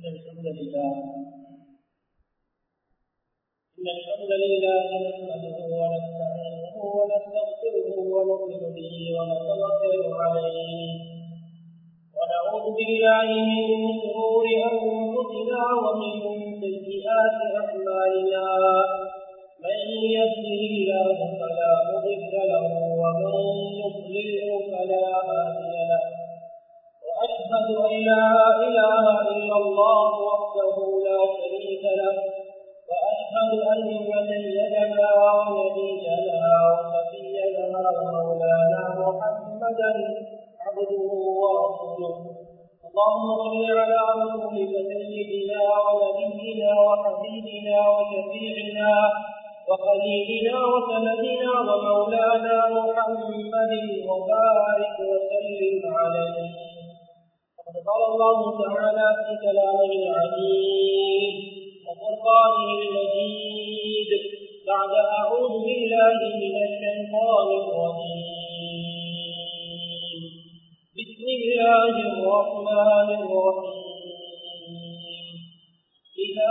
الحمد لله إن الحمد لله نحمده ونستعينه ونستغفره ونؤمن به ونتوكل عليه ونعوذ بالله من شرور أنفسنا ومن سيئات أعمالنا من يهده الله فلا مضل له ومن يضلله فلا هادي له وأشهد أن لا إله إلا الله وحده لا شريك له وأشهد أن سيدنا ونبينا وسيدنا ومولانا محمدا عبده ورسوله اللهم صل على رسولك سيدنا ونبينا وحبيبنا وشفيعنا وخليلنا وسندنا ومولانا محمد وبارك وسلم عليه وقد قال الله تعالى في كلامه العزيز وفرقانه المجيد بعد أعوذ بالله من الشيطان الرجيم بسم الله الرحمن الرحيم إذا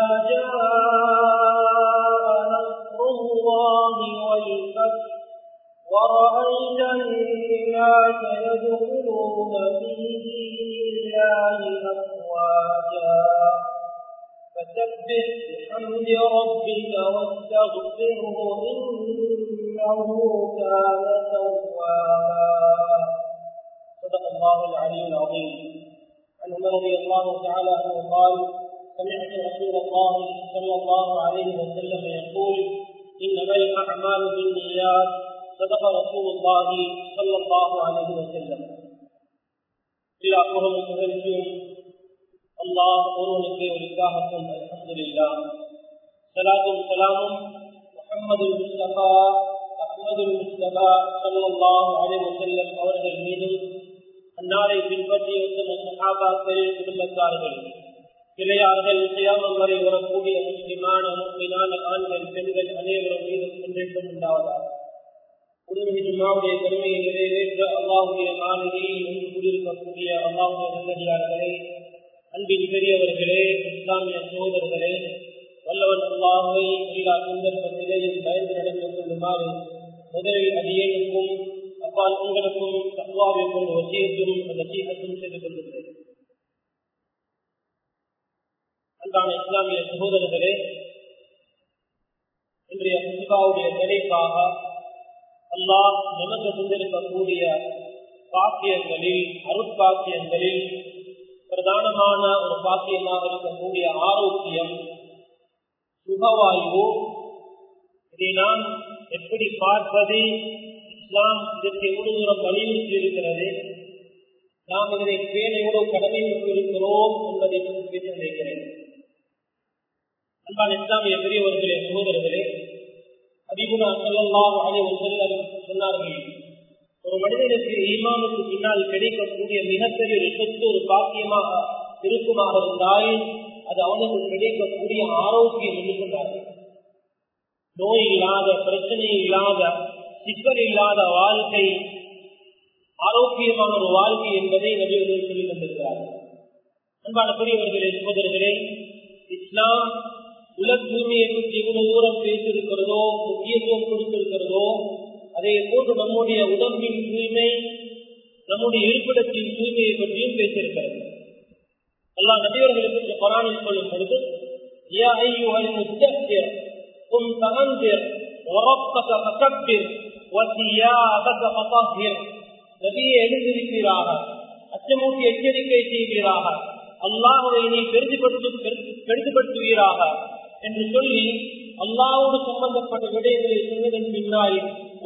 جاء نصر الله والفتح ورأيت الناس يدخلون في دين الله أفواجا فسبح بحمد ربك واستغفره إنه كان توابا صدق الله العلي العظيم عن عمر رضي الله تعالى عنه قال سمعت رسول الله صلى الله عليه وسلم يقول انما الاعمال بالنيات صدق رسول الله صلى الله عليه وسلم எல்லா புகழும் புகழ்ச்சியும் அல்லாஹ் ஒருவனுக்கு ஒருக்காகட்டும் அல்ஹம்துலில்லா சலாத்தும் சலாமும் முஹம்மது முஸ்தபா அஹ்மது முஸ்தபா ஸல்லல்லாஹு அலைஹி வஸல்லம் அவர்கள் மீதும் அன்னாரை பின்பற்றிய உத்தம சஹாபாக்கள் குடும்பத்தார்கள் கிளையார்கள் கியாமம் வரை வரக்கூடிய முஸ்லிமான முஸ்லிமான ஆண்கள் பெண்கள் அனைவரும் மீதும் என்றென்றும் உண்டாவதாக உடனடியுடைய கடமையை நிறைவேற்ற அல்லாஹுடைய மாளிகையில் ஒன்று கூடியிருக்கக்கூடிய அல்லாஹுடைய நல்லடியார்களே அன்பின் பெரியவர்களே இஸ்லாமிய சகோதரர்களே வல்லவன் அல்லாஹை எல்லா சந்தர்ப்பத்திலேயும் பயந்து நடந்து கொள்ளுமாறு முதலில் அடியேனுக்கும் அப்பால் உங்களுக்கும் தக்குவாவை கொண்டு வசியத்தும் அந்த சீகத்தும் செய்து கொள்கின்றேன் அன்பான இஸ்லாமிய சகோதரர்களே இன்றைய புதுகாவுடைய தலைப்பாக அல்லாஹ் நமக்கு தந்திருக்கக்கூடிய பாக்கியங்களில் அருட்பாக்கியங்களில் பிரதானமான ஒரு பாக்கியமாக இருக்கக்கூடிய ஆரோக்கியம் சுகவாயு இதை நாம் எப்படி பார்ப்பது இஸ்லாம் இதற்கு எவ்வளவு தூரம் வலியுறுத்தி இருக்கிறது நாம் இதனை பேண எவ்வளவு கடமையுறுத்தி இருக்கிறோம் என்பதை பேச நினைக்கிறேன் அன்பான இஸ்லாமிய பெரியவர்களே சகோதரர்களே அதிகுணா சொல்லலாம் அனைவரும் செல்ல சொன்னார்கள் ஒரு மனிதனுக்கு ஈமானுக்கு பின்னால் கிடைக்கக்கூடிய மிகப்பெரிய ஒரு சொத்து ஒரு பாக்கியமாக இருக்குமாக இருந்தால் அது அவனுக்கு கிடைக்கக்கூடிய ஆரோக்கியம் என்று சொன்னார்கள் நோய் இல்லாத பிரச்சனை இல்லாத சிக்கல் இல்லாத வாழ்க்கை ஆரோக்கியமான ஒரு வாழ்க்கை என்பதை நபிவர்கள் சொல்லி தந்திருக்கிறார்கள் அன்பான பெரியவர்களே சகோதரர்களே இஸ்லாம் உலக தூய்மையை பற்றி எவ்வளவு தூரம் பேசியிருக்கிறதோ முக்கியத்துவம் கொடுத்திருக்கிறதோ அதே போன்று நம்முடைய உடம்பின் தூய்மை நம்முடைய இருப்பிடத்தின் தூய்மையை பற்றியும் பேசியிருக்கிறது எல்லா நபியர்களுக்கு பராணில் சொல்லும் பொழுது يا أيها المدثر قم فأنذر وربك فكبر وثيابك فطهر நபியை எழுந்திருக்கிறாக அச்சமூட்டி எச்சரிக்கை செய்வீராக அல்லாஹுவை நீ பெரிதுபடுத்துவீராக என்று சொல்லி அல்லாவோடு சம்பந்தப்பட்ட விடயங்களை சொன்னதன் பின்னால்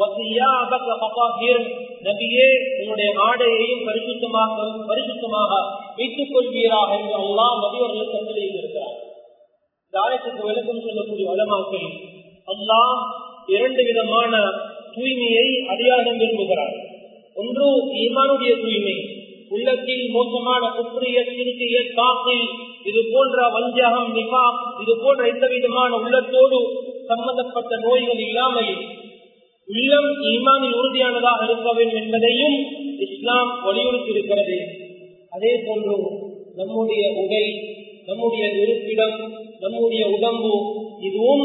நபியே உன்னுடைய ஆடையையும் பரிசுத்தமாக பரிசுத்தமாக வைத்துக் கொள்வீராக என்று அல்லாஹ் நபியவர்கள் கட்டளை இருக்கிறார் இந்த ஆயத்துக்கு விளக்கம் சொல்லக்கூடிய வளமாக்கள் அல்லாஹ் இரண்டு விதமான தூய்மையை அடையாளம் விரும்புகிறார் ஒன்று ஈமானுடைய தூய்மை உள்ளத்தில் மோசமான குப்ரிய சிறுத்தைய காப்பில் இது போன்ற வஞ்சகம் நிபா இது போன்ற எந்த விதமான உள்ளத்தோடு சம்பந்தப்பட்ட நோய்கள் இல்லாமல் உள்ளம் ஈமானில் உறுதியானதாக இருக்க வேண்டும் என்பதையும் இஸ்லாம் வலியுறுத்தி இருக்கிறது அதே போன்று நம்முடைய உடை நம்முடைய இருப்பிடம் நம்முடைய உடம்பு இதுவும்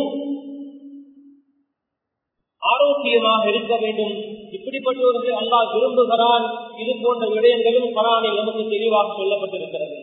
ஆரோக்கியமாக இருக்க வேண்டும் இப்படிப்பட்டவர்கள் அல்லாஹ் விரும்புகிறான் இது போன்ற விடயங்களும் பரானில் நமக்கு தெளிவாக சொல்லப்பட்டிருக்கிறது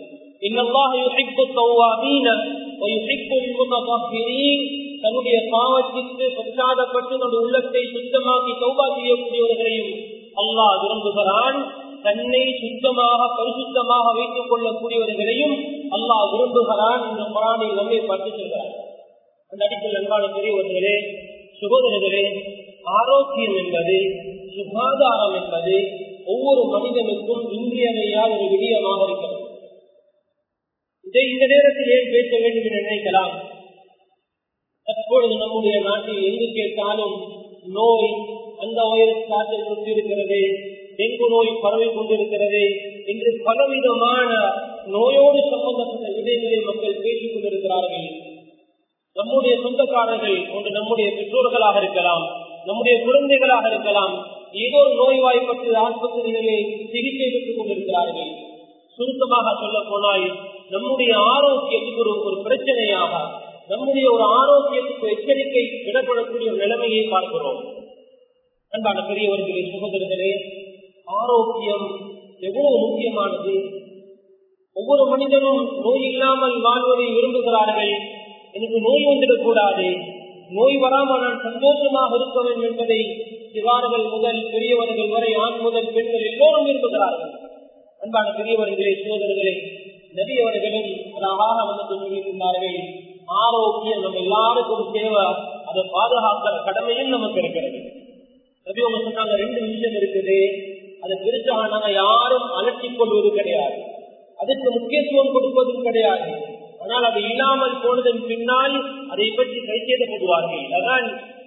தன்னுடைய பாவத்திற்கு பச்சாதப்பட்டு நம்முடைய உள்ளத்தை சுத்தமாக்கி சௌபா செய்யக்கூடியவர்களையும் அல்லாஹ் விரும்புகிறான் தன்னை சுத்தமாக பரிசுத்தமாக வைத்துக் கொள்ளக்கூடியவர்களையும் அல்லாஹ் விரும்புகிறான் இந்த பரானில் நம்மை பார்த்து சொல்கிறார் அந்த அடிப்பில் அன்பான பெரியவர்களே சுகோதரர்களே ஆரோக்கியம் என்பது சுகாதாரம் என்பது ஒவ்வொரு மனிதனுக்கும் இன்றியமையாத ஒரு விடயமாக இருக்கிறது இதை இந்த நேரத்தில் ஏன் பேச வேண்டும் என்று நினைக்கலாம் தற்பொழுது நம்முடைய நாட்டில் எங்கு கேட்டாலும் நோய் அந்த வைரஸ் காற்றில் கொண்டிருக்கிறது டெங்கு நோய் பரவி கொண்டிருக்கிறது என்று பலவிதமான நோயோடு சம்பந்தப்பட்ட விடயங்களை மக்கள் பேசிக் கொண்டிருக்கிறார்கள் நம்முடைய சொந்தக்காரர்கள் ஒன்று நம்முடைய பெற்றோர்களாக இருக்கலாம் நம்முடைய குழந்தைகளாக இருக்கலாம் ஏதோ ஒரு நோய்வாய்ப்பட்டு ஆஸ்பத்திரிகளில் சிகிச்சை பெற்றுக் கொண்டிருக்கிறார்கள் சுருக்கமாக சொல்ல போனால் நம்முடைய ஆரோக்கியத்துக்கு ஒரு ஒரு பிரச்சனையாக நம்முடைய ஒரு ஆரோக்கியத்துக்கு எச்சரிக்கை விடப்படக்கூடிய ஒரு நிலைமையை பார்க்கிறோம் அன்பான பெரியவர்களே சகோதரர்களே ஆரோக்கியம் எவ்வளவு முக்கியமானது ஒவ்வொரு மனிதனும் நோய் இல்லாமல் வாழ்வதை விரும்புகிறார்கள் எனக்கு நோய் வந்துடக்கூடாது நோய் வராமல் நான் சந்தோஷமாக இருக்க வேண்டும் என்பதை சிவார்கள் முதல் பெரியவர்கள் வரை ஆண் முதல் பெண்கள் எல்லோரும் விரும்புகிறார்கள் அன்பான பெரியவர்களே சோதர்களே நபியவர்களும் அழகாக வந்து சொல்லியிருந்தார்கள் ஆரோக்கியம் நம்ம எல்லாருக்கும் தேவை அதை பாதுகாக்கிற கடமையும் நமக்கு இருக்கிறது நபி அவங்க சொன்னாங்க ரெண்டு விஷயம் இருக்குது அதை பெருசாக நாங்க யாரும் அலட்டிக் கொள்வது கிடையாது அதுக்கு முக்கியத்துவம் கொடுப்பதும் கிடையாது ஆனால் அது இல்லாமல் போனதன் பின்னால் அதை பற்றி கைச்சேதப்படுவார்கள் அதான்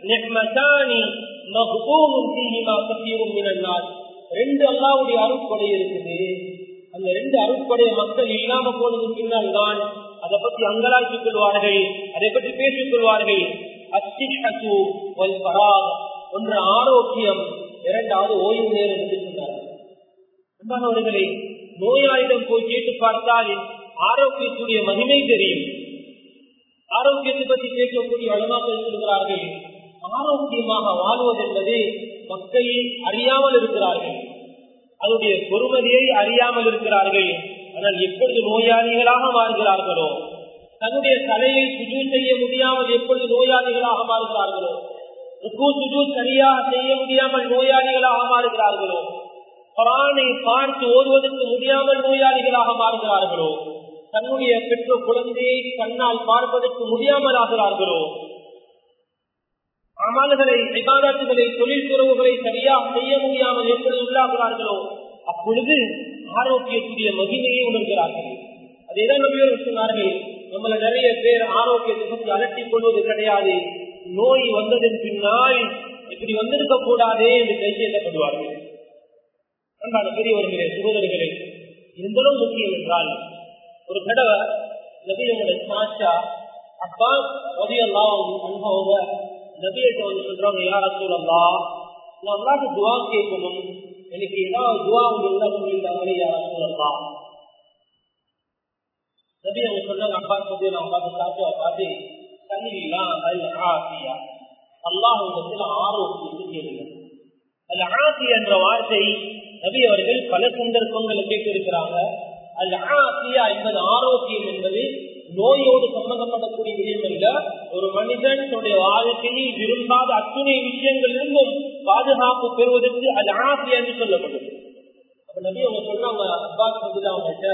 ரெண்டு அல்லாவுடைய அருட்படை இருக்குது அந்த ரெண்டு அருட்படைய மக்கள் இல்லாம போனதன் பின்னால் தான் அதை பற்றி அங்கலாய்த்துக் கொள்வார்கள் அதை பற்றி பேசிக் கொள்வார்கள் ஒன்று ஆரோக்கியம் இரண்டாவது ஓய்வு நேரம் என்று சொன்னார்கள் அவர்களை நோயாளிடம் போய் கேட்டு பார்த்தால் ஆரோக்கியத்துடைய மகிமை தெரியும் ஆரோக்கியத்தை பற்றி கேட்கக்கூடிய வளமாக்கள் சொல்கிறார்கள் ஆரோக்கியமாக வாழ்வதென்பது மக்கள் அறியாமல் இருக்கிறார்கள் அதனுடைய பொறுமதியை அறியாமல் இருக்கிறார்கள் ஆனால் எப்பொழுது நோயாளிகளாக மாறுகிறார்களோ தன்னுடைய தலையை சுஜு செய்ய முடியாமல் எப்பொழுது நோயாளிகளாக மாறுகிறார்களோ சுஜு சரியாக செய்ய முடியாமல் நோயாளிகளாக மாறுகிறார்களோ குரானை பார்த்து ஓதுவதற்கு முடியாமல் நோயாளிகளாக மாறுகிறார்களோ தன்னுடைய பெற்ற குழந்தையை கண்ணால் பார்ப்பதற்கு முடியாமல் ஆகிறார்களோ அமல்களை விவாதத்துகளை தொழில் துறவுகளை சரியாக செய்ய முடியாமல் எப்படி உள்ளாகிறார்களோ அப்பொழுது ஆரோக்கியத்துடைய மகிமையை உணர்கிறார்கள் அதேதான் நம்பியவர் சொன்னார்கள் நம்மள நிறைய பேர் ஆரோக்கியத்தை பற்றி அலட்டிக் கொள்வது கிடையாது நோய் வந்ததன் பின்னால் இப்படி வந்திருக்க கூடாதே என்று கை செய்யப்படுவார்கள் அன்பான பெரியவர்களே சகோதரர்களே இருந்தாலும் முக்கியம் என்றால் ஒரு தடவை நபியோட சாச்சா அப்பா உதயெல்லாம் அனுபவங்க நபியிட்ட வந்து சொல்றாங்க யார சூழல்லா நான் அல்லாட்டு துவா கேட்கணும் எனக்கு ஏதாவது துவா இருந்தா சொல்லியிருந்தாங்களே யார சூழல்லா நபி அவங்க சொன்னாங்க அப்பா சொல்லி நான் பார்த்து சாச்சா பார்த்து சன்னிலாம் அல் ஆசியா அல்லாஹ் இடத்துல ஆரோக்கியத்தை கேளுங்க அல் ஆசி என்ற வார்த்தை நபி அவர்கள் பல சந்தர்ப்பங்களை கேட்டிருக்கிறாங்க அல் ஆசியா என்பது ஆரோக்கியம் என்பது நோயோடு சம்பந்தப்படக்கூடிய விடயம் அல்ல ஒரு மனிதன் தன்னுடைய வாழ்க்கையில் விரும்பாத அத்துணை விஷயங்கள் இருந்தும் பாதுகாப்பு பெறுவதற்கு அது ஆசியா என்று சொல்லப்படுது அப்ப நபி அவங்க சொன்னாங்க அப்பாஸ் வந்து அவங்கள்ட்ட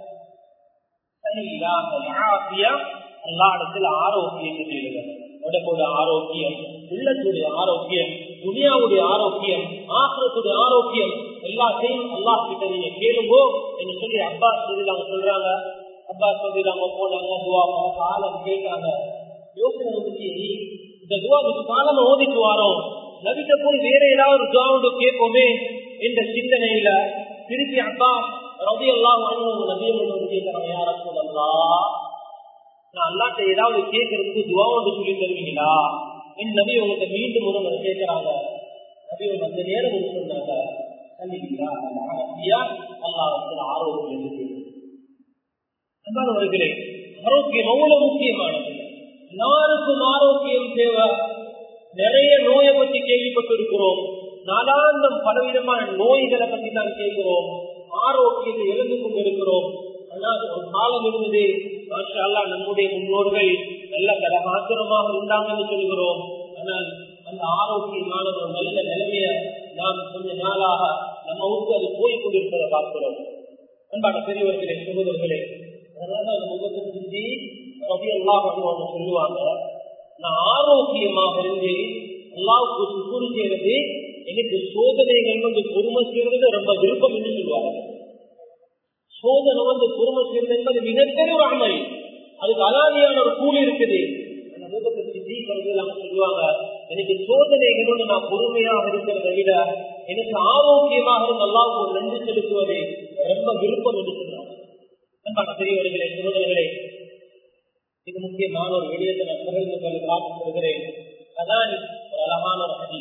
எல்லா இடத்துல ஆரோக்கியம் செய்யுங்க உடம்போட ஆரோக்கியம் உள்ளத்துடைய ஆரோக்கியம் துனியாவுடைய ஆரோக்கியம் ஆசிரத்துடைய ஆரோக்கியம் எல்லாத்தையும் அல்லா கிட்ட நீங்க கேளுங்கோ என்று சொல்லி அப்பா சொல்லி அவங்க சொல்றாங்க அப்பா சொல்லி அவங்க போனாங்க துவா காலம் கேட்காங்க யோசனை வந்துச்சு இந்த துவா காலம் ஓதிட்டு வரோம் நபிட்ட போய் வேற ஏதாவது ஒரு துவா கேட்போமே என்ற சிந்தனையில திருப்பி அப்பா ரவி எல்லாம் நபியம் வந்து கேட்கிறாங்க யார சொல்லலாம் நான் அல்லாட்ட ஏதாவது கேட்கறதுக்கு துவா ஒன்று சொல்லி தருவீங்களா என் நபி உங்கள்கிட்ட மீண்டும் ஒரு முறை கேட்கிறாங்க நபி உங்க அந்த நேரம் ஒன்று சொன்னாங்க கண்டிப்பா அல்லா வந்து ஆரோக்கியம் அன்பானவர்களே ஆரோக்கியம் அவ்வளவு முக்கியமானது எல்லாருக்கும் ஆரோக்கியம் தேவை நிறைய நோயை பத்தி கேள்விப்பட்டிருக்கிறோம் நாளாந்தம் பலவிதமான நோய்களை பத்தி தான் கேட்கிறோம் ஆரோக்கியத்தை இழந்து கொண்டிருக்கிறோம் ஆனால் ஒரு காலம் இருந்தது மாஷா நம்முடைய முன்னோர்கள் நல்ல கடகாத்திரமாக இருந்தாங்கன்னு சொல்கிறோம் ஆனால் அந்த ஆரோக்கியமான ஒரு நல்ல நிலைமைய நாம் கொஞ்ச நாளாக நம்ம ஊருக்கு அது போய் கொண்டிருப்பதை பார்க்கிறோம் அன்பான பெரியவர்களே சகோதரர்களே அதனால அந்த முகத்தை சிந்தி ரவி எல்லாம் அவங்க சொல்லுவாங்க நான் ஆரோக்கியமாக இருந்து அல்லாவுக்கு சுக்குறு செய்யறது எனக்கு சோதனைகள் வந்து பொறுமை செய்யறது ரொம்ப விருப்பம் என்று சொல்லுவாங்க சோதனை வந்து பொறுமை செய்யறது என்பது மிகப்பெரிய ஒரு அமல் அதுக்கு அலாதியான ஒரு கூலி இருக்குது அந்த முகத்தை சிந்தி கருதலாம் சொல்லுவாங்க எனக்கு சோதனைகளோடு நான் பொறுமையாக இருக்கிறத விட எனக்கு ஆரோக்கியமாக இருந்து அல்லாவுக்கு நன்றி செலுத்துவது ரொம்ப விருப்பம் என்று சொல்றாங்க அன்பான பெரியவர்களே சகோதரர்களே இது முக்கியமான ஒரு விடயத்தை நான் பகிர்ந்து கொள்ள ஆசைப்படுகிறேன் அதான் ஒரு அழகான ஒரு அடி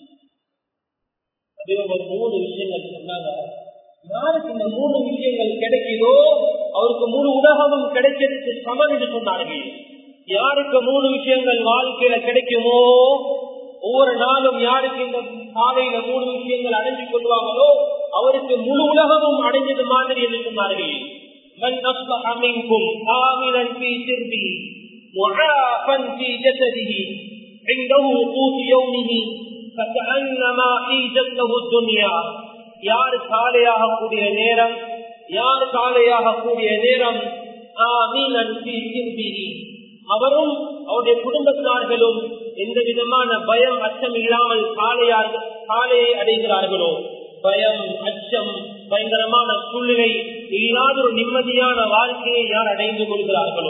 அதே ஒரு மூணு விஷயங்கள் சொன்னாங்க யாருக்கு இந்த மூணு விஷயங்கள் கிடைக்குதோ அவருக்கு முழு உலகமும் கிடைக்கிறதுக்கு சமன் என்று சொன்னார்கள் யாருக்கு மூணு விஷயங்கள் வாழ்க்கையில கிடைக்குமோ ஒவ்வொரு நாளும் யாருக்கு இந்த காலையில மூணு விஷயங்கள் அடைஞ்சு கொள்வாங்களோ அவருக்கு முழு உலகமும் அடைஞ்சது மாதிரி என்று சொன்னார்கள் من أصبح منكم آمنا في سربه معافا في جسده عنده قوت يومه فكأنما حيزت له الدنيا யார் காலையாக கூடிய நேரம் யார் காலையாக கூடிய நேரம் ஆமீனன் அவரும் அவருடைய குடும்பத்தினார்களும் எந்த விதமான பயம் அச்சம் இல்லாமல் காலையார் காலையை அடைகிறார்களோ பயம் அச்சம் பயங்கரமான சூழ்நிலை இல்லாத ஒரு நிம்மதியான வாழ்க்கையை யார் அடைந்து கொள்கிறார்களோ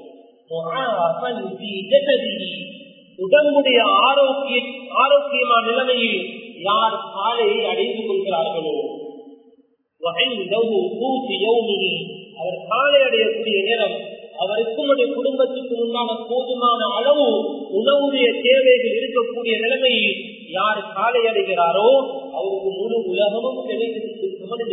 உடம்புடைய ஆரோக்கிய ஆரோக்கியமான நிலைமையில் யார் காலையை அடைந்து கொள்கிறார்களோ அவர் காலை அடையக்கூடிய நேரம் அவருக்கும் குடும்பத்துக்கு உண்டான போதுமான அளவு உணவுடைய தேவைகள் இருக்கக்கூடிய நிலைமையில் யார் காலை அடைகிறாரோ அவருக்கு முழு உலகமும் கிடைக்கிறதுக்கு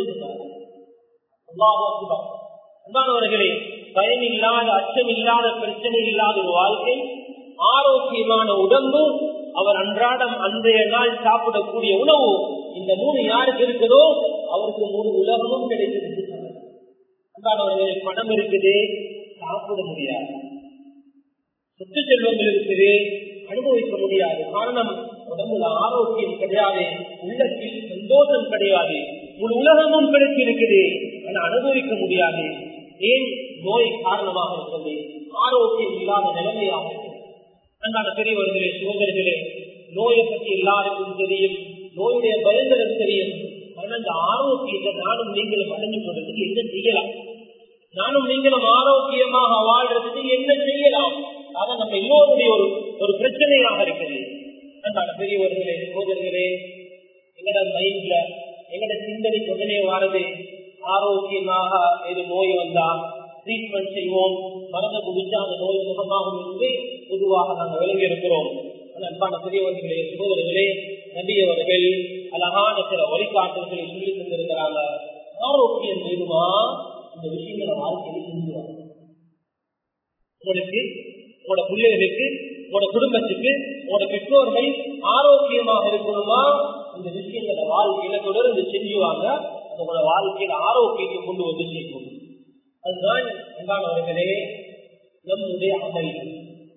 அன்பானவர்களே பயம் இல்லாத அச்சம் இல்லாத பிரச்சனை இல்லாத ஒரு வாழ்க்கை ஆரோக்கியமான உடம்பு அவர் அன்றாடம் அன்றைய நாள் சாப்பிடக்கூடிய உணவு இந்த மூணு யாருக்கு இருக்குதோ அவருக்கு முழு உலகமும் கிடைக்கிறது அன்பானவர்களே பணம் இருக்குது சாப்பிட முடியாது சொத்து செல்வங்கள் இருக்குது அனுபவிக்க முடியாது காரணம் உடம்புல ஆரோக்கியம் கிடையாது உள்ளத்தில் சந்தோஷம் கிடையாது முழு உலகமும் கிடைச்சிருக்குது ஆனா அனுபவிக்க முடியாது ஏன் நோய் காரணமாக இருக்கிறது ஆரோக்கியம் இல்லாத நிலைமையாக இருக்கிறது அன்றாட பெரியவர்களே சோதர்களே நோயை பற்றி எல்லாருக்கும் தெரியும் நோயுடைய பயன்களும் தெரியும் ஆனா அந்த ஆரோக்கியத்தை நானும் நீங்களும் அடைஞ்சு கொள்றதுக்கு என்ன செய்யலாம் நானும் நீங்களும் ஆரோக்கியமாக வாழ்றதுக்கு என்ன செய்யலாம் அதான் நம்ம எல்லோருடைய ஒரு ஒரு பிரச்சனையாக இருக்குது அன்றாட பெரியவர்களே சோதர்களே எங்கட மைண்ட்ல எங்கட சிந்தனைக்கு உடனே வாரது ஆரோக்கியமாக எது நோய் வந்தா ட்ரீட்மெண்ட் செய்வோம் மருந்து குடிச்சா அந்த நோய் சுகமாகும் என்று பொதுவாக நாங்கள் விளங்கி இருக்கிறோம் அன்பான பெரியவர்களே சகோதரர்களே நபியவர்கள் அழகான சில வழிகாட்டுகளை சொல்லி தந்திருக்கிறாங்க ஆரோக்கியம் வேணுமா இந்த விஷயங்களை வாழ்க்கையில் செஞ்சுவாங்க உங்களுக்கு உங்களோட பிள்ளைகளுக்கு உங்களோட குடும்பத்துக்கு உங்களோட பெற்றோர்கள் ஆரோக்கியமாக இருக்கணுமா இந்த விஷயங்களை வாழ்க்கையில தொடர்ந்து செஞ்சுவாங்க உங்களோட வாழ்க்கையில ஆரோக்கியத்தை கொண்டு வந்து சேர்க்கும் அதுதான் அன்பானவர்களே நம்முடைய அமல்கள்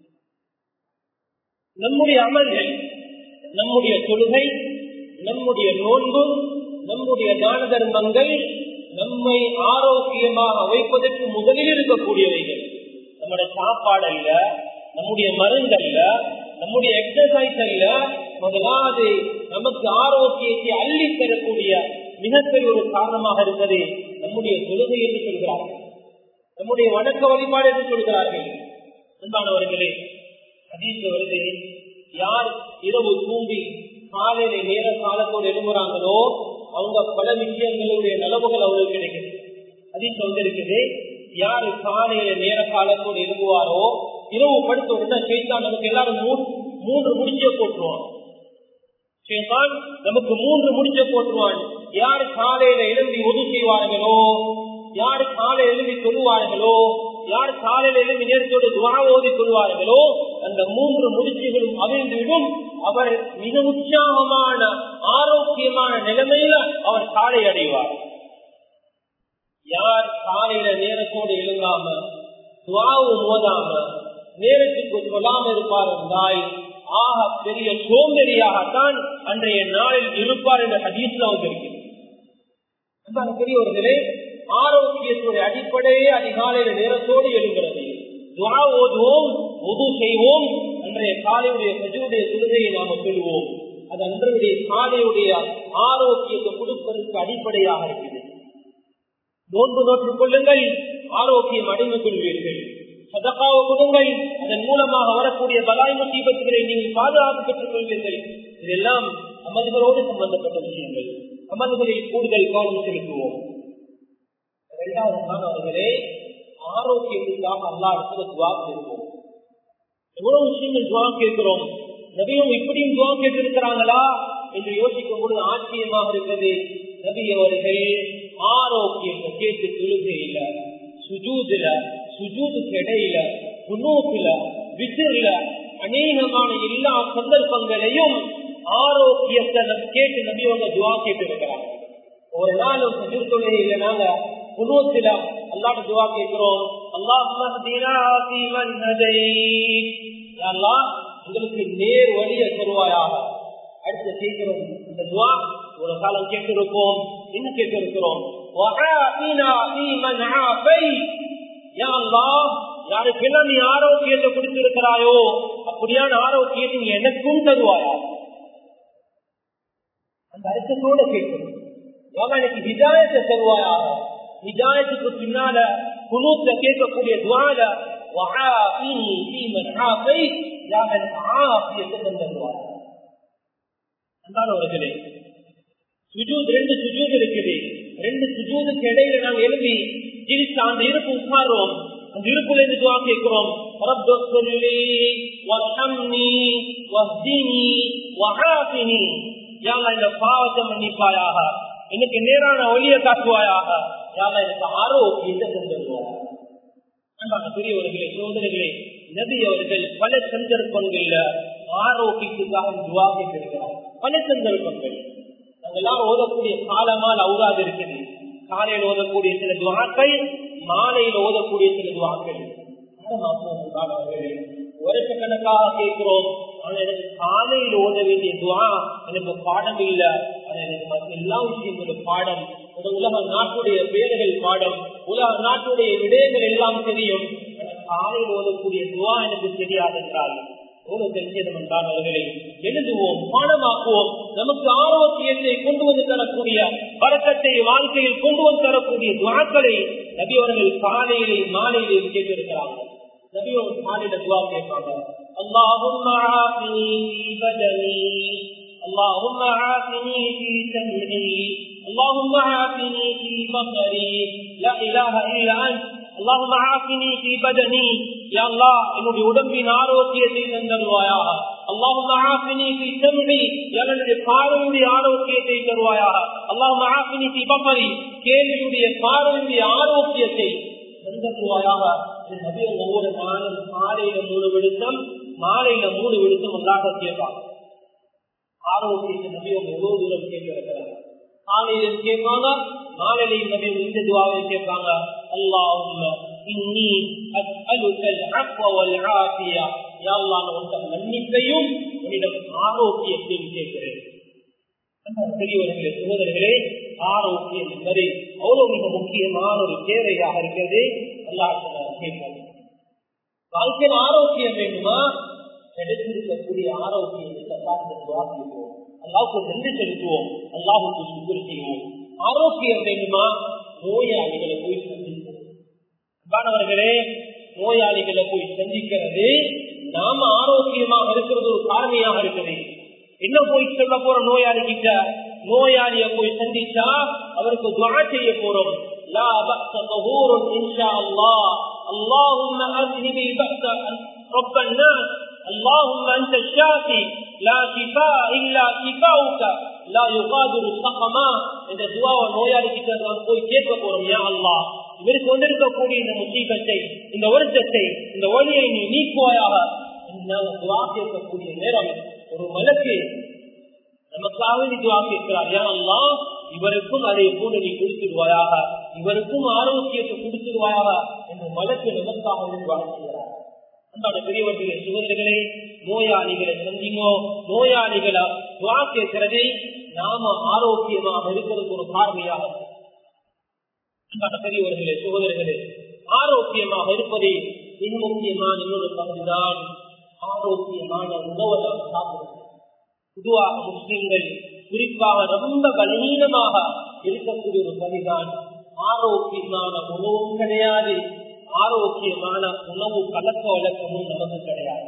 நம்முடைய அமல்கள் நம்முடைய தொழுகை நம்முடைய நோன்பு நம்முடைய தான தர்மங்கள் நம்மை ஆரோக்கியமாக வைப்பதற்கு முதலில் இருக்கக்கூடியவைகள் நம்முடைய சாப்பாடு அல்ல நம்முடைய மருந்து அல்ல நம்முடைய எக்ஸசைஸ் அல்ல முதலாவது நமக்கு ஆரோக்கியத்தை அள்ளி தரக்கூடிய மிகப்பெரிய ஒரு காரணமாக இருப்பது நம்முடைய தொழுகை என்று சொல்கிறார்கள் நம்முடைய வணக்க வழிபாடு என்று சொல்கிறார்கள் அன்பானவர்களே அதீத வருது யார் இரவு தூங்கி காலையில நேர காலத்தோடு எழும்புறாங்களோ அவங்க பல விஷயங்களுடைய நலவுகள் அவங்களுக்கு கிடைக்குது அதீஸ் வந்திருக்குது யாரு காலையில நேர காலத்தோடு எழும்புவாரோ இரவு படுத்த உடனே செய்தான் நமக்கு எல்லாரும் மூன்று முடிச்ச போட்டுருவான் சேத்தான் நமக்கு மூன்று முடிச்ச போட்டுருவான் யாரு காலையில எழும்பி ஒது செய்வார்களோ யாரு காலை எழுதி தொழுவார்களோ யார் காலையில் எழுதி நேரத்தோடு துவா ஓதிக் கொள்வார்களோ அந்த மூன்று முடிச்சுகளும் அவிழ்ந்துவிடும் அவர் மிக உற்சாகமான ஆரோக்கியமான நிலைமையில அவர் காலை அடைவார் யார் காலையில நேரத்தோடு எழுங்காம துவாவும் ஓதாம நேரத்துக்கு சொல்லாம இருப்பார் என்றால் ஆக பெரிய சோம்பேறியாகத்தான் அன்றைய நாளில் இருப்பார் என்ற ஹதீஸ்ல வந்திருக்கு பெரியவர்களே ஆரோக்கியத்துடைய அடிப்படையே அதிகாலையில நேரத்தோடு எழுகிறது துவா ஓதுவோம் உது செய்வோம் அன்றைய காலையுடைய கஜுடைய தொழுகையை நாம சொல்லுவோம் அது அன்றைய காலையுடைய ஆரோக்கியத்தை கொடுப்பதற்கு அடிப்படையாக இருக்குது நோன்பு நோற்றுக் கொள்ளுங்கள் ஆரோக்கியம் அடைந்து கொள்வீர்கள் சதக்காவை கொடுங்கள் அதன் மூலமாக வரக்கூடிய பலாய் முசீபத்துகளை நீங்கள் பாதுகாப்பு பெற்றுக் கொள்வீர்கள் இதெல்லாம் அமதுகளோடு சம்பந்தப்பட்ட விஷயங்கள் அமதுகளில் கூடுதல் கவனம் செலுத்துவோம் இரண்டாவது மாணவர்களே ஆரோக்கியத்துக்காக அல்லா இடத்துல துவா கேட்போம் எவ்வளவு விஷயங்கள் துவா கேட்கிறோம் நபியும் இப்படியும் துவா கேட்டிருக்கிறாங்களா என்று யோசிக்கும் பொழுது ஆச்சரியமாக இருக்கிறது நபி அவர்கள் ஆரோக்கியத்தை கேட்டு தொழுகையில சுஜூதுல சுஜூதுக்கு இடையில குனூத்துல விசிறுல அநேகமான எல்லா சந்தர்ப்பங்களையும் ஆரோக்கியத்தை கேட்டு நபியோட துவா கேட்டு இருக்கிறாங்க ஒரு நாளும் சுஜூர் தொழுகையில நாங்க குனூத்துல அல்லாட துவா கேட்கிறோம் அல்லாஹ் உங்களுக்கு நேர் வழிய தருவாயாக அடுத்த கேட்கிறோம் இந்த துவா ஒரு காலம் கேட்டிருப்போம் என்ன கேட்டிருக்கிறோம் யாருக்கெல்லாம் நீ ஆரோக்கியத்தை கொடுத்திருக்கிறாயோ அப்படியான ஆரோக்கியத்தை நீ எனக்கும் தருவாயா அந்த அர்த்தத்தோட கேட்கணும் எனக்கு ஹிதாயத்தை தருவாயாக ஹிதாயத்துக்கு பின்னால குணூத்த கேட்கக்கூடிய துவால அன்பானவர்களே சுஜூத் ரெண்டு சுஜூத் இருக்குது ரெண்டு சுஜூதுக்கு இடையில நாங்க எழுதி ஜிரிச்சு அந்த இருப்பு உட்காருவோம் அந்த இருப்புல இருந்து துவா கேட்கிறோம் இந்த பாவத்தை மன்னிப்பாயாக எனக்கு நேரான ஒளிய காட்டுவாயாக யாரா எனக்கு ஆரோக்கியத்தை தந்துடுவாயாக அன்பான பெரியவர்களே சோதனைகளே நபி அவர்கள் பல சந்தர்ப்பங்கள்ல ஆரோக்கியத்துக்காக துவா கேட்டிருக்கிறார் பல சந்தர்ப்பங்கள் நாங்கெல்லாம் ஓதக்கூடிய காலமால் அவுராது இருக்குது காலையில் ஓதக்கூடிய சில துவாக்கள் மாலையில் ஓதக்கூடிய சில துவாக்கள் வருஷக்கணக்காக கேட்கிறோம் ஆனா எனக்கு காலையில் ஓத வேண்டிய துவா எனக்கு பாடம் இல்ல ஆனா எனக்கு மற்ற எல்லா விஷயங்களும் பாடம் உலக நாட்டுடைய பேர்கள் பாடம் உலக நாட்டுடைய விடயங்கள் எல்லாம் தெரியும் காலையில் ஓதக்கூடிய துவா எனக்கு தெரியாது என்றால் எவ்வளவு தெரிஞ்சதும் என்றால் அவர்களை எழுதுவோம் பாடமாக்குவோம் நமக்கு ஆரோக்கியத்தை கொண்டு வந்து தரக்கூடிய வரக்கத்தை வாழ்க்கையில் கொண்டு வந்து தரக்கூடிய துவாக்களை நபி அவர்கள் காலையிலே மாலையிலே கேட்டிருக்கிறாங்க நபி ஒரு காலையில துவா கேட்பாங்க اللهم عافني في بدني اللهم عافني في سمعي اللهم عافني في بصري لا اله الا انت اللهم عافني في بدني يا الله என்னுடைய உடம்பின் ஆரோக்கியத்தை தந்தருவாயாக اللهم عافني في سمعي என்னுடைய பார்வையுடைய ஆரோக்கியத்தை தருவாயாக اللهم عافني في بصري கேள்வியுடைய பார்வையுடைய ஆரோக்கியத்தை தந்தருவாயாக நபி ஒவ்வொரு நாளும் காலையில மூணு விழுத்தம் மாலையில மூணு விழுத்தம் ஒன்றாக கேட்பாங்க ஆரோக்கியத்தை நபி எவ்வளவு தூரம் கேட்டிருக்கிறாங்க காலையிலும் கேட்பாங்க மாலையிலையும் நபி இந்த துவாவை கேட்பாங்க அல்லாஹும் இன்னி அஸ்அலுக அஃவ வல் ஆஃபியா யா அல்லாஹ் உன்னிடம் மன்னிப்பையும் உன்னிடம் ஆரோக்கியத்தையும் கேட்கிறேன் பெரியவர்களே சகோதரர்களே ஆரோக்கியம் என்பது அவ்வளவு மிக முக்கியமான ஒரு தேவையாக இருக்கிறது அல்லாஹ் கேட்பாங்க வாழ்க்கையில் ஆரோக்கியம் வேண்டுமா கிடைத்திருக்கக்கூடிய ஆரோக்கியத்தை பார்த்து வாசிப்போம் அல்லாவுக்கு நன்றி செலுத்துவோம் அல்லாஹுக்கு சுக்குர் செய்வோம் ஆரோக்கியம் வேண்டுமா நோயாளிகளை போய் சந்திப்போம் அன்பானவர்களே நோயாளிகளை போய் சந்திக்கிறது நாம ஆரோக்கியமாக இருக்கிறது ஒரு காரணியாக இருக்குது என்ன போய் சொல்ல போற நோயாளி கிட்ட நோயாளிய போய் சந்திச்சா அவருக்கு துவா செய்ய போறோம் لا بأس طهور إن شاء الله اللهم أذهب البأس رب الناس اللهم أنت الشافي لا شفاء إلا شفاؤك لا يغادر سقما இந்த துவாவை நோயாளி கிட்ட போய் கேட்க போறோம் யா அல்லா இவருக்கு வந்திருக்கக்கூடிய இந்த முசீபத்தை இந்த வருத்தத்தை இந்த ஒளியை நீ நீக்குவாயாக துவா கேட்கக்கூடிய நேரம் ஒரு மலக்கு நமக்காக நீ துவா கேட்கிறார் ஏனெல்லாம் இவருக்கும் அதை போல நீ கொடுத்துடுவாயாக இவருக்கும் ஆரோக்கியத்தை கொடுத்துடுவாயாக என்று மலக்கு நமக்காக துவா செய்கிறார் அன்பான பெரியவர்களே சுகர்களே நோயாளிகளை சந்திங்கோ நோயாளிகளை துவா கேட்கிறதை நாம ஆரோக்கியமாக இருக்கிறதுக்கு ஒரு பார்வையாக அன்பான பெரியவர்களே சுகோதரர்களே ஆரோக்கியமாக இருப்பதே மிக முக்கியமான இன்னொரு பகுதிதான் ஆரோக்கியமான உணவை நாம் சாப்பிடுவோம் பொதுவாக முஸ்லிம்கள் குறிப்பாக ரொம்ப பலவீனமாக இருக்கக்கூடிய ஒரு பகுதிதான் ஆரோக்கியமான உணவும் கிடையாது ஆரோக்கியமான உணவு கலக்க வழக்கமும் நமக்கு கிடையாது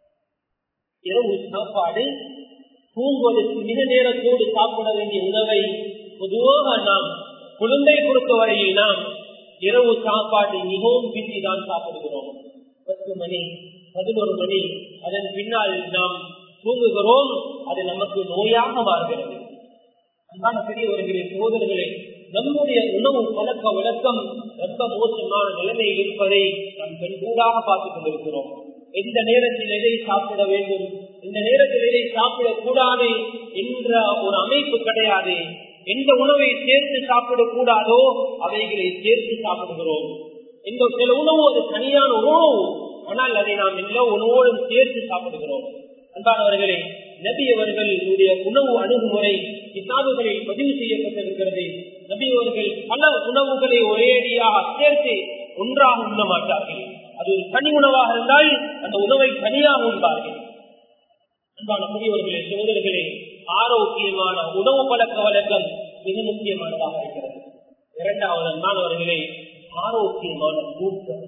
இரவு சாப்பாடு தூங்குவதற்கு மிக நேரத்தோடு சாப்பிட வேண்டிய உணவை பொதுவாக நாம் குழந்தை பொறுத்தவரையில் நாம் இரவு சாப்பாட்டை மிகவும் பிந்தி தான் சாப்பிடுகிறோம் பத்து மணி பதினோரு மணி அதன் பின்னால் நாம் தூங்குகிறோம் அது நமக்கு நோயாக மாறுகிறது அன்பான பெரியவர்களே சோதர்களே நம்முடைய உணவு பழக்க வழக்கம் ரொம்ப மோசமான நிலைமையில் இருப்பதை நாம் பெண்கூடாக பார்த்துக் கொண்டிருக்கிறோம் எந்த நேரத்தில் எதை சாப்பிட வேண்டும் இந்த நேரத்தில் எதை சாப்பிடக்கூடாது என்ற ஒரு அமைப்பு கிடையாது எந்த உணவை சேர்த்து சாப்பிடக்கூடாதோ அவைகளை சேர்த்து சாப்பிடுகிறோம் இந்த சில உணவு அது தனியான உணவு ஆனால் அதை நாம் எல்லா உணவோடும் சேர்த்து சாப்பிடுகிறோம் அன்பானவர்களே நபி அவர்களுடைய உணவு அணுகுமுறை கிதாபுகளில் பதிவு செய்யப்பட்டிருக்கிறது நபி அவர்கள் பல உணவுகளை ஒரேடியாக சேர்த்து ஒன்றாக உண்ண மாட்டார்கள் அது ஒரு தனி உணவாக இருந்தால் அந்த உணவை தனியாக உண்பார்கள் அன்பான பெரியவர்களே சோதர்களே ஆரோக்கியமான உணவு பழக்க வழக்கம் மிக முக்கியமானதாக இருக்கிறது இரண்டாவது மாணவர்களே ஆரோக்கியமான தூக்கம்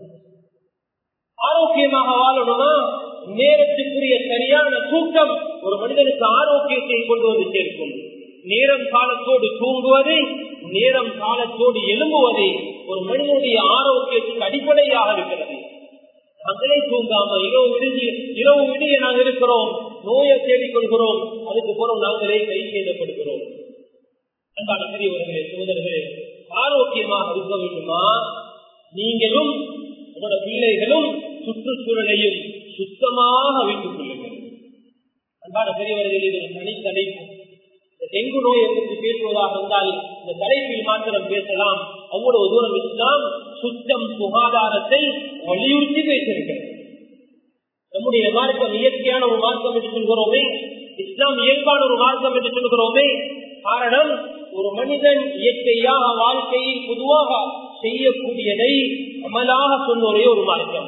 ஆரோக்கியமாக வாழணுமா நேரத்துக்குரிய சரியான தூக்கம் ஒரு மனிதனுக்கு ஆரோக்கியத்தை கொண்டு வந்து சேர்க்கும் நேரம் காலத்தோடு தூங்குவது நேரம் காலத்தோடு எழும்புவது ஒரு மனிதனுடைய ஆரோக்கியத்துக்கு அடிப்படையாக இருக்கிறது நாங்களே தூங்காம இரவு விடுதி இரவு விடிய நாங்கள் இருக்கிறோம் நோயை தேடிக்கொள்கிறோம் அதுக்கு பிறகு நாங்களே கை செய்தப்படுகிறோம் அன்பான பெரியவர்களே சோதர்களே ஆரோக்கியமாக இருக்க வேண்டுமா நீங்களும் உங்களோட பிள்ளைகளும் சுற்றுச்சூழலையும் சுத்தமாக வைத்துக் கொள்ளுங்கள் அன்பான பெரியவர்கள் இது ஒரு தனி தலைப்பு இந்த டெங்கு நோயை பற்றி பேசுவதாக இருந்தால் இந்த தலைப்பில் மாத்திரம் பேசலாம் அவ்வளவு தூரம் இஸ்லாம் சுத்தம் சுகாதாரத்தை வலியுறுத்தி பேசியிருக்கிறது நம்முடைய மார்க்கம் இயற்கையான ஒரு மார்க்கம் என்று சொல்கிறோமே இஸ்லாம் இயல்பான ஒரு மார்க்கம் என்று சொல்கிறோமே காரணம் ஒரு மனிதன் இயற்கையாக வாழ்க்கையில் பொதுவாக செய்யக்கூடியதை அமலாக சொன்ன ஒரே ஒரு மார்க்கம்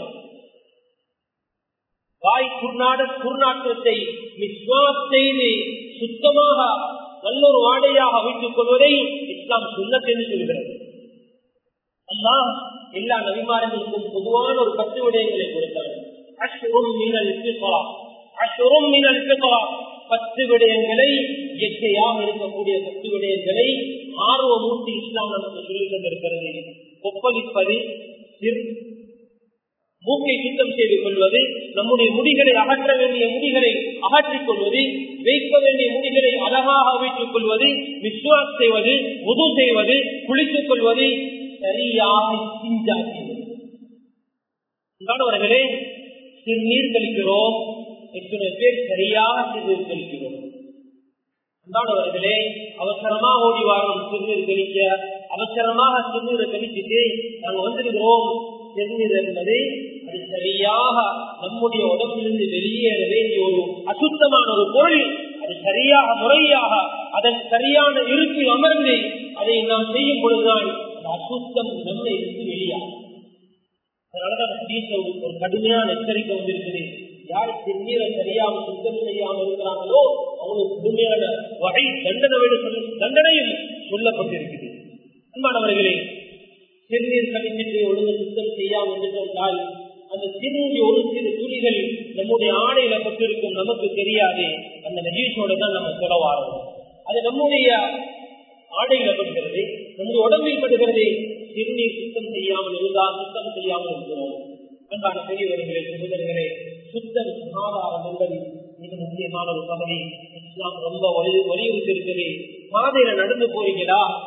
வாய் குர்நாட குர்நாட்டத்தை விஸ்வாஸ் செய்து சுத்தமாக நல்ல ஒரு வாடையாக வைத்துக் கொள்வதை இஸ்லாம் சுண்ணத்தென்று சொல்கிறது அல்லா எல்லா நபிமாரங்களுக்கும் பொதுவான ஒரு பத்து விடயங்களை கொடுத்தார் அஷ்ரும் மீனல் அஷ்ரும் மீனல் பத்து விடயங்களை இயற்கையாக இருக்கக்கூடிய பத்து விடயங்களை ஆர்வமூட்டி இஸ்லாம் நமக்கு சொல்லிக் கொண்டிருக்கிறது ஒப்பளிப்பது மூக்கை சுத்தம் செய்து கொள்வது நம்முடைய முடிகளை அகற்ற வேண்டிய முடிகளை அகற்றிக் கொள்வது வைக்க வேண்டிய முடிகளை அழகாக வைத்துக் கொள்வது விஸ்வாஸ் செய்வது முது செய்வது குளித்துக் கொள்வது சரியாக சிஞ்சா செய்வது சிறுநீர் கழிக்கிறோம் எத்தனை பேர் சரியாக சிறுநீர் கழிக்கிறோம் அன்பானவர்களே அவசரமாக ஓடி வாரம் சிறுநீர் கழிக்க அவசரமாக சிறுநீரை கழிச்சுட்டு நாங்க வந்திருக்கிறோம் சிறுநீர் என்பதை அது சரியாக நம்முடைய உடம்பிலிருந்து வெளியேற வேண்டிய ஒரு அசுத்தமான ஒரு பொருள் அது சரியாக முறையாக அதன் சரியான இருப்பில் அமர்ந்து அதை நாம் செய்யும் பொழுதுதான் அந்த அசுத்தம் நம்மை இருந்து வெளியாகும் அதனாலதான் ஒரு கடுமையான எச்சரிக்கை வந்திருக்குது யார் சிறுநீரை சரியாக சுத்தம் செய்யாமல் இருக்கிறாங்களோ அவங்களுக்கு கடுமையான வகை தண்டனை தண்டனையும் சொல்லப்பட்டிருக்குது அன்பானவர்களே சிறுநீர் கழிச்சிட்டு ஒழுங்கு சுத்தம் செய்யாமல் இருந்திருந்தால் அந்த சிறுநீர் ஒரு சிறு துளிகள் நம்முடைய ஆடையில பட்டிருக்கும் நமக்கு தெரியாது அந்த நஜீஷோட தான் நம்ம தொடவாரோம் அது நம்முடைய ஆடையில படுகிறது நம்முடைய உடம்பில் படுகிறது சிறுநீர் சுத்தம் செய்யாமல் இருந்தால் சுத்தம் செய்யாமல் இருக்கிறோம் அன்பான பெரியவர்களே சகோதரர்களே சுத்தம் சுகாதாரம் என்பது மிக முக்கியமான ஒரு பகுதி இஸ்லாம் ரொம்ப வலியுறுத்தி இருக்குது பாதையில நடந்து போறீங்களா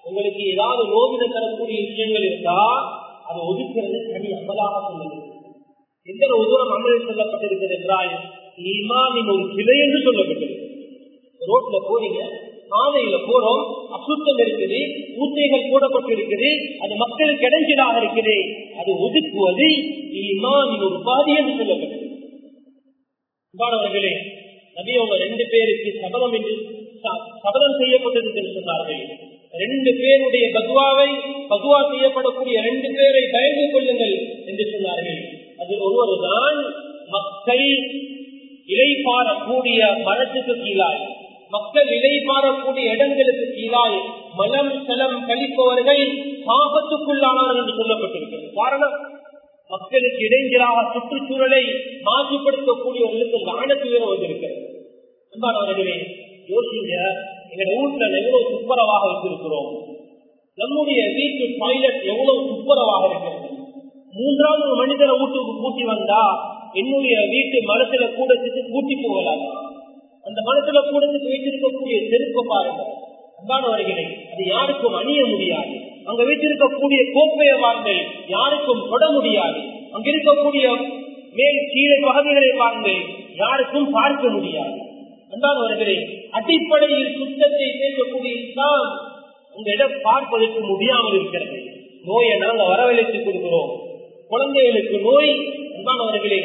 உங்களுக்கு ஏதாவது நோவினை தரக்கூடிய விஷயங்கள் இருந்தா அதை ஒதுக்கிறது தனி அமலாக சொல்லுது எந்த ஒரு தூரம் அமலில் சொல்லப்பட்டிருக்கிறது என்றால் ஈமானின் ஒரு கிளை என்று சொல்லப்பட்டிருக்கு ரோட்ல போறீங்க பாதையில போறோம் அசுத்தம் இருக்குது ஊத்தைகள் போடப்பட்டிருக்குது அது மக்களுக்கு இடைஞ்சலாக இருக்குது அது ஒதுக்குவது ஈமானின் ஒரு பாதி என்று சொல்லப்பட்டது அன்பானவர்களே நபி அவங்க ரெண்டு பேருக்கு சபதம் என்று சபதம் செய்யப்பட்டது என்று சொன்னார்கள் ரெண்டு பேருடைய பகுவாவை பகுவா செய்யப்படக்கூடிய ரெண்டு பேரை பயந்து கொள்ளுங்கள் என்று சொன்னார்கள் அது ஒருவர் தான் மக்கள் இலை பாரக்கூடிய மரத்துக்கு கீழாய் மக்கள் இலை பாரக்கூடிய இடங்களுக்கு கீழாய் மலம் சலம் கழிப்பவர்கள் பாபத்துக்குள்ளானார்கள் என்று சொல்லப்பட்டிருக்கிறது காரணம் மக்களுக்கு இடைஞ்சலாக சுற்றுச்சூழலை மாசுபடுத்தக்கூடியவர்களுக்கு லானத்து வேறு வந்திருக்கிறது அன்பானவர்களே யோசிங்க எங்க வீட்டுல எவ்வளவு துப்புரவாக வச்சிருக்கிறோம் நம்முடைய வீட்டு டாய்லெட் எவ்வளவு துப்புரவாக இருக்கிறது மூன்றாவது ஒரு மனிதரை வீட்டுக்கு கூட்டி வந்தா என்னுடைய வீட்டு மனசுல கூடத்துக்கு கூட்டி போகலாம் அந்த மனசுல கூடத்துக்கு வைத்திருக்கக்கூடிய செருப்பை பாருங்க அன்பானவர்களே அது யாருக்கும் அணிய முடியாது அங்க வைத்திருக்கக்கூடிய கோப்பையை பாருங்கள் யாருக்கும் தொட முடியாது அங்க இருக்கக்கூடிய மேல் கீழே பகுதிகளை பாருங்கள் யாருக்கும் பார்க்க முடியாது அன்பானவர்களே அடிப்படையில் சுத்தத்தை பேசக்கூடிய இஸ்லாம் உங்களிடம் பார்ப்பதற்கு முடியாமல் இருக்கிறது நோயை நாங்க வரவழைத்துக் கொடுக்கிறோம் குழந்தைகளுக்கு நோய் அன்பானவர்களே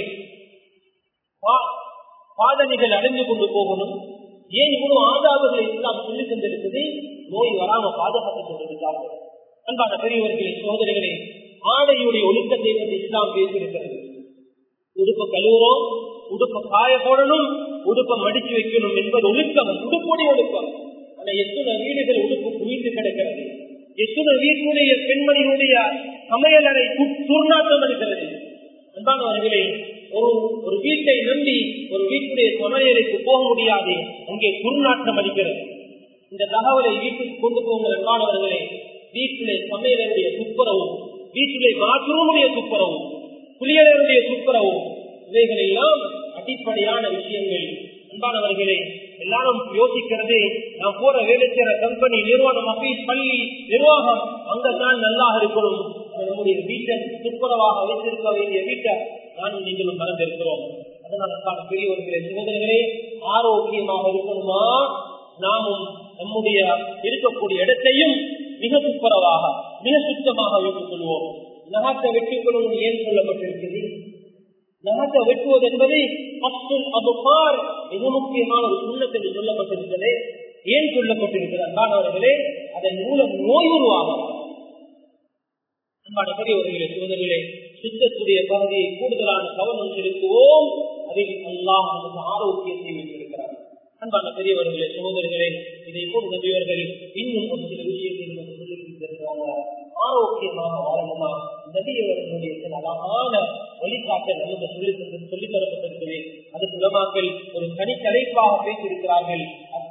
பாதனைகள் அடைந்து கொண்டு போகணும் ஏன் இவ்வளவு ஆதாரங்களை இஸ்லாம் சொல்லி தந்திருக்குது நோய் வராம பாதுகாத்துக் கொண்டிருக்காங்க அன்பான பெரியவர்களே சோதனைகளே ஆடையுடைய ஒழுக்கத்தை பற்றி இஸ்லாம் பேசியிருக்கிறது உடுப்ப கழுவுறோம் உடுப்ப காய போடணும் உடுப்ப மடிச்சு வைக்கணும் என்பது ஒழுக்கம் உடுப்புடைய ஒழுக்கம் ஆனா எத்தனை வீடுகள் உடுப்பு குவிந்து கிடக்கிறது எத்தனை வீட்டுடைய பெண்மணியினுடைய சமையலறை துர்நாற்றம் இருக்கிறது அன்பானவர்களே ஒரு ஒரு வீட்டை நம்பி ஒரு வீட்டுடைய சமையலுக்கு போக முடியாது அங்கே துர்நாற்றம் அடிக்கிறது இந்த தகவலை வீட்டுக்கு கொண்டு போகிற அன்பானவர்களே வீட்டிலே சமையலருடைய துப்புரவும் வீட்டிலே பாத்ரூமுடைய துப்புரவும் குளியலருடைய துப்புரவும் இவைகள் எல்லாம் அடிப்படையான விஷயங்கள் அன்பானவர்களே எல்லாரும் யோசிக்கிறது நான் போற வேலை செய்யற கம்பெனி நிறுவனம் ஆபீஸ் பள்ளி நிர்வாகம் அங்கதான் நல்லா இருக்கணும் நம்முடைய வீட்டை துப்புரவாக வைத்திருக்க வேண்டிய வீட்டை நானும் நீங்களும் மறந்திருக்கிறோம் அதனால பெரியவர்களே சகோதரர்களே ஆரோக்கியமாக இருக்கணுமா நாமும் நம்முடைய இருக்கக்கூடிய இடத்தையும் மிக துப்புரவாக மிக சுத்தமாக வைத்துக் கொள்வோம் நகத்தை வெட்டிக் கொள்வது ஏன் சொல்லப்பட்டிருக்கிறது நகத்தை வெட்டுவது என்பது அபுகார் மிக முக்கியமான ஒரு சுண்ணத்தில் சொல்லப்பட்டிருக்கிறது ஏன் சொல்லப்பட்டிருக்கிறது அன்பானவர்களே அதன் மூலம் நோய் உருவாகும் அன்பான பெரியவர்களே சோதர்களே சுத்தத்துடைய பகுதியை கூடுதலான கவனம் செலுத்துவோம் அதில் அல்லாஹ் நமக்கு ஆரோக்கியத்தை வைத்திருக்கிறார் அன்பான பெரியவர்களே சகோதரர்களே இதை போல் நபியவர்கள் இன்னும் ஒரு சில விஷயத்தை நமக்கு சொல்லியிருக்கிறாங்க ஆரோக்கியமாக வாழணுமா நபியவர்களுடைய சில அழகான வழிகாட்ட நமக்கு சொல்லி சொல்லி தரப்பட்டிருக்கிறது அது புலமாக்கள் ஒரு தனித்தலைப்பாக பேசியிருக்கிறார்கள்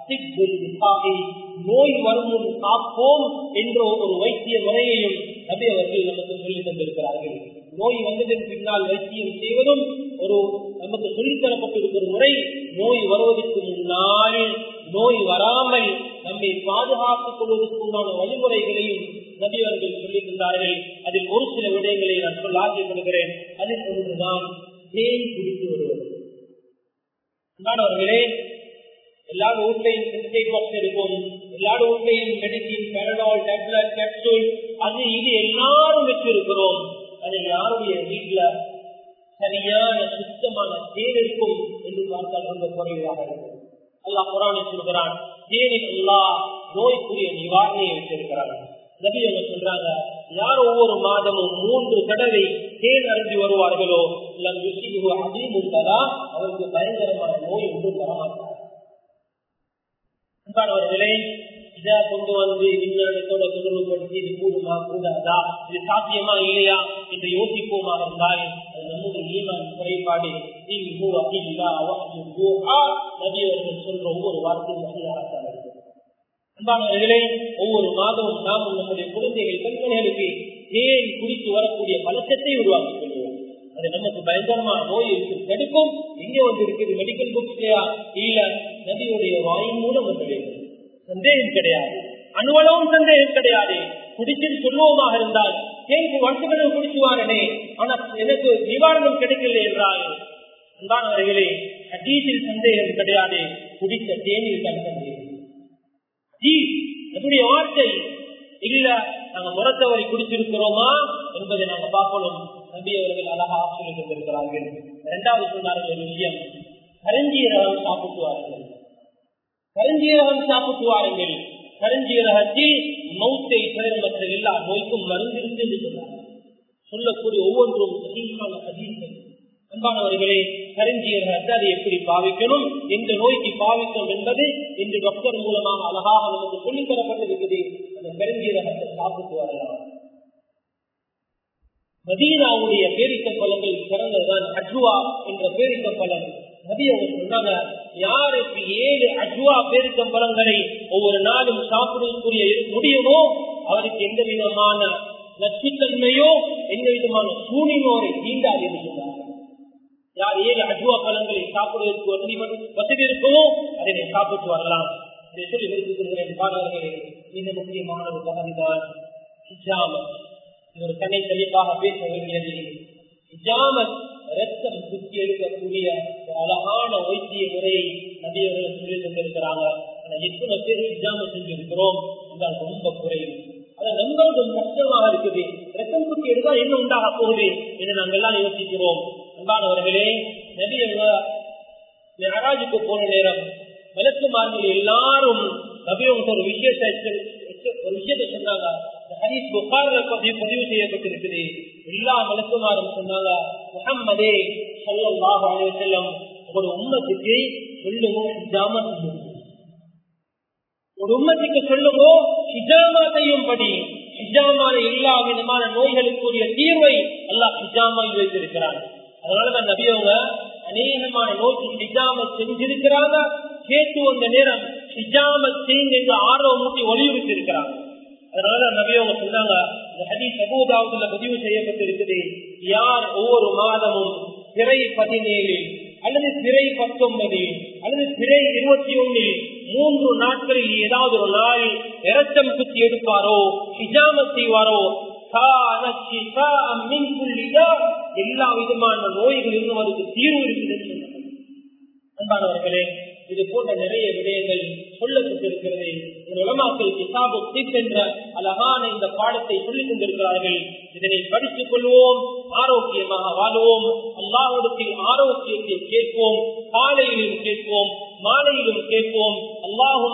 நோய் வரும் காப்போம் என்ற ஒரு வைத்திய முறையையும் நபி அவர்கள் நமக்கு சொல்லி தந்திருக்கிறார்கள் நோய் வந்ததன் பின்னால் வைத்தியம் செய்வதும் ஒரு நமக்கு சொல்லித்தரப்பட்டிருக்கிற முறை நோய் வருவதற்கு முன்னால் நோய் வராமல் நம்மை பாதுகாத்துக் கொள்வதற்கு உண்டான வழிமுறைகளையும் நபி அவர்கள் சொல்லியிருந்தார்கள் அதில் ஒரு சில விடயங்களை நான் சொல்ல ஆசைப்படுகிறேன் அதில் ஒன்றுதான் தேன் குடித்து வருவது அவர்களே எல்லா வீட்லையும் சென்சைட் பாக்ஸ் இருக்கும் எல்லா வீட்லையும் மெடிசின் பெரடால் டேப்லெட் கேப்சூல் அது இது எல்லாரும் வச்சிருக்கிறோம் அது யாருடைய வீட்டுல சரியான சுத்தமான தேன் இருக்கும் என்று பார்த்தால் ரொம்ப குறைவாக இருக்கும் அல்லா குரானை சொல்கிறான் தேனில் அல்லா நோய்க்குரிய நிவாரணையை வச்சிருக்கிறார் நபி அவங்க சொல்றாங்க யார் ஒவ்வொரு மாதமும் மூன்று தடவை தேன் அருந்தி வருவார்களோ அதிமுகதா அவருக்கு பயங்கரமான நோய் ஒன்றும் வரமாட்டார் அன்பானவர்களே இதை கொண்டு வந்து விஞ்ஞானத்தோட தொடர்புபடுத்தி இது கூடுமா கூடாதா இது சாத்தியமா இல்லையா என்று யோசிப்போமா இருந்தால் அது நம்முடைய ஈமான் குறைபாடு நபி அவர்கள் சொல்ற ஒவ்வொரு வார்த்தையும் சரியாக அன்பானவர்களே ஒவ்வொரு மாதமும் நாம் நம்முடைய குழந்தைகள் பெண்மணிகளுக்கு தேன் குடித்து வரக்கூடிய பழக்கத்தை உருவாக்கிக் கொள்வோம் அது நமக்கு பயங்கரமான நோய் இருக்கு தடுக்கும் எங்க வந்து இருக்குது மெடிக்கல் புக்ஸ்லயா இல்ல நபியுடைய வாயின் மூலம் வந்து வேண்டும் சந்தேகம் கிடையாது அணுவளவும் சந்தேகம் கிடையாது குடிச்சிட்டு சொல்லுவோமாக இருந்தால் தேங்கு வருஷங்களும் குடிச்சுவாரனே ஆனா எனக்கு நிவாரணம் கிடைக்கல என்றால் அன்பானவர்களே ஹதீஸில் சந்தேகம் கிடையாது குடித்த தேனில் தான் சந்தேகம் என்னுடைய வார்த்தை இல்ல நாங்க முறத்தவரை குடிச்சிருக்கிறோமா என்பதை நாங்க பார்க்கணும் நபி அவர்கள் அழகா சொல்லி கொண்டிருக்கிறார்கள் இரண்டாவது சொன்னார்கள் ஒரு விஷயம் கருஞ்சீரகம் சாப்பிட்டுவார்கள் கருஞ்சீரகம் சாப்பிட்டுவார்கள் கருஞ்சீரகத்தில் மௌத்தை தவிர மற்ற எல்லா நோய்க்கும் மருந்து இருக்கு என்று சொன்னார்கள் சொல்லக்கூடிய ஒவ்வொன்றும் அதிகமான அதிகம் அன்பானவர்களே கருஞ்சீரகத்தை அதை எப்படி பாவிக்கணும் எந்த நோய்க்கு பாவிக்கணும் என்பது இன்று டாக்டர் மூலமாக அழகாக நமக்கு சொல்லித் தரப்பட்டிருக்குது அந்த கருஞ்சீரகத்தை சாப்பிட்டு வரலாம் மதீனாவுடைய பேரிக்க பழங்கள் சிறந்ததுதான் அஜுவா என்ற பேரிக்க பழம் நபி அவங்க சொன்னாங்க யாருக்கு ஏழு அஜுவா பேரிக்க பழங்களை ஒவ்வொரு நாளும் சாப்பிடக்கூடிய முடியுமோ அவருக்கு எந்த விதமான நச்சுத்தன்மையோ எந்த விதமான சூனினோரை தீண்டாது என்று சொன்னார்கள் யார் ஏழு அஜுவா பழங்களை சாப்பிடுவதற்கு வசதி வசதி இருக்குமோ அதனை சாப்பிட்டு வரலாம் இதை சொல்லி விரும்புகிறேன் பாடல்களே மிக முக்கியமான ஒரு பகுதிதான் ஹிஜாமத் ஒரு கண்ணை தெளிவாக பேச வேண்டியது ஹிஜாமத் ரத்தம் சுத்தி எடுக்கக்கூடிய ஒரு அழகான வைத்திய முறையை நபியவர்கள் சொல்லி தந்திருக்கிறாங்க ஆனா எத்தனை பேர் ஹிஜாமத் செஞ்சிருக்கிறோம் என்றால் ரொம்ப குறையும் அதை நம்புறது கஷ்டமாக இருக்குது ரத்தம் சுத்தி எடுத்தா என்ன உண்டாக போகுது என்று நாங்கள் எல்லாம் யோசிக்கிறோம் அன்பானவர்களே நபி மெஹராஜுக்கு போன நேரம் வழக்குமார்கள் எல்லாரும் நபியவங்க ஒரு விஷயத்தை ஒரு விஷயத்தை சொன்னாங்க ஹரீஸ் புகார்ல பதிவு பதிவு செய்யப்பட்டிருக்குது எல்லா வழக்குமாரும் சொன்னாங்க முகம்மதே சொல்லலாம் செல்லம் ஒரு உண்மத்துக்கு சொல்லுங்க ஹிஜாமா ஒரு உண்மத்துக்கு சொல்லுங்க ஹிஜாமா செய்யும்படி ஹிஜாமான எல்லா விதமான நோய்களுக்குரிய தீர்வை அல்லாஹ் ஹிஜாமாவில் வைத்திருக்கிறான் அதனாலதான் நபியவங்க அநேகமான நோய்க்கு ஹிஜாம செஞ்சிருக்கிறாங்க கேட்டு வந்த நேரம் ஹிஜாம செய்யுங்க என்று ஆர்வம் மூட்டி வலியுறுத்தி இருக்கிறாங்க அதனால நபியவங்க சொன்னாங்க இந்த ஹதீஸ் அபூதாவுல பதிவு செய்யப்பட்டிருக்குது யார் ஒவ்வொரு மாதமும் பிறை பதினேழில் அல்லது பிறை பத்தொன்பது அல்லது பிறை இருபத்தி ஒன்னில் மூன்று நாட்களில் ஏதாவது ஒரு நாள் இரத்தம் குத்தி எடுப்பாரோ ஹிஜாம செய்வாரோ எல்லா விதமான நோய்களிலும் அவருக்கு தீர்வு இருக்குது அன்பானவர்களே இது போன்ற நிறைய விடயங்கள் சொல்லப்பட்டிருக்கிறது உலமாக்கள் கிசாபு தீப் என்ற அழகான இந்த பாடத்தை சொல்லிக் கொண்டிருக்கிறார்கள் இதனை படித்துக் கொள்வோம் ஆரோக்கியமாக வாழுவோம் அல்லாஹிடத்தில் ஆரோக்கியத்தை கேட்போம் காலையிலும் கேட்போம் மாலையிலும் கேட்போம் அல்லாஹும்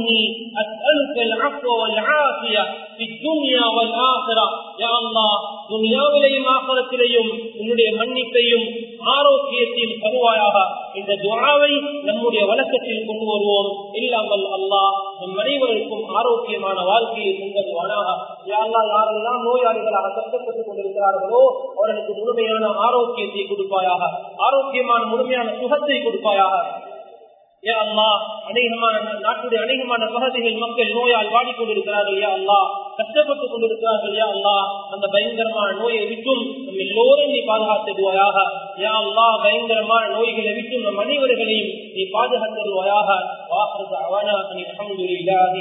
துனியாவிலையும் ஆகலத்திலையும் உன்னுடைய மன்னிப்பையும் ஆரோக்கியத்தையும் தருவாயாக இந்த துவாவை நம்முடைய வழக்கத்தில் கொண்டு வருவோம் இல்லாமல் அல்லாஹ் நம் அனைவருக்கும் ஆரோக்கியமான வாழ்க்கையை தந்தருவானாக யாரெல்லாம் யாரெல்லாம் நோயாளிகளாக கஷ்டப்பட்டுக் கொண்டிருக்கிறார்களோ அவர்களுக்கு முழுமையான ஆரோக்கியத்தை கொடுப்பாயாக ஆரோக்கியமான முழுமையான சுகத்தை கொடுப்பாயாக யா அல்லா அநேகமான நாட்டுடைய அநேகமான பகுதிகள் மக்கள் நோயால் வாடிக்கொண்டிருக்கிறார்கள் யா அல்லா கஷ்டப்பட்டுக் கொண்டிருக்கிறார்கள் யா அல்லா அந்த பயங்கரமான நோயை விட்டும் நம் எல்லோரும் நீ பாதுகாத்துடுவாயாக யா அல்லா பயங்கரமான நோய்களை விட்டும் நம் அனைவர்களையும் நீ பாதுகாத்துடுவாயாக வாசல் அவானா நீ அஹமதுல்லாஹி